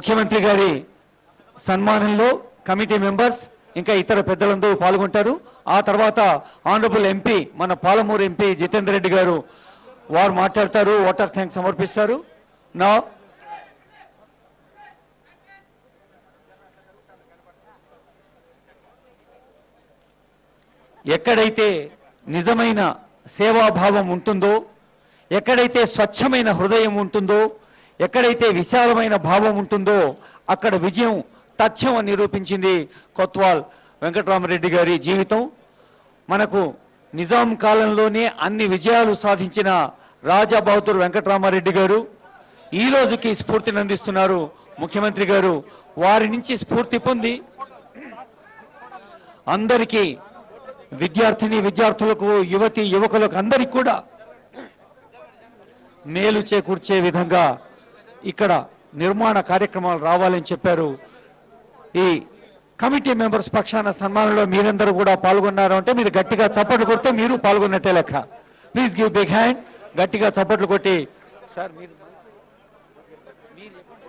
ముఖ్యమంత్రి గారి సన్మానంలో committee members ఇంకా ఇతర పెద్దలందరూ పాల్గొంటారు ఆ తర్వాత ఆనరబుల్ ఎంపీ మన పాలమూరు ఎంపీ జితేందర్ రెడ్డి గారు వారు మాట్లాడతారు వాటర్ థ్యాంక్స్ సమర్పిస్తారు నా ఎక్కడైతే నిజమైన సేవాభావం ఉంటుందో ఎక్కడైతే స్వచ్ఛమైన హృదయం ఉంటుందో ఎక్కడైతే విశాలమైన భావం ఉంటుందో అక్కడ విజయం తథ్యం అని నిరూపించింది కొత్వాల్ వెంకటరామరెడ్డి గారి జీవితం మనకు నిజాం కాలంలోనే అన్ని విజయాలు సాధించిన రాజా బహదూర్ వెంకటరామారెడ్డి గారు ఈ రోజుకి స్ఫూర్తిని అందిస్తున్నారు ముఖ్యమంత్రి గారు వారి నుంచి స్ఫూర్తి పొంది అందరికీ విద్యార్థిని విద్యార్థులకు యువతి యువకులకు అందరికి కూడా మేలు చేకూర్చే విధంగా ఇక్కడ నిర్మాణ కార్యక్రమాలు రావాలని చెప్పారు ఈ కమిటీ మెంబర్స్ పక్షాన సన్మానంలో మీరందరూ కూడా పాల్గొన్నారు అంటే మీరు గట్టిగా చప్పట్లు కొడితే మీరు పాల్గొన్నట్టే లెక్క ప్లీజ్ గివ్ బిగ్ హ్యాండ్ గట్టిగా చప్పట్లు కొట్టి సార్ మీరు మీరు చెప్పండి.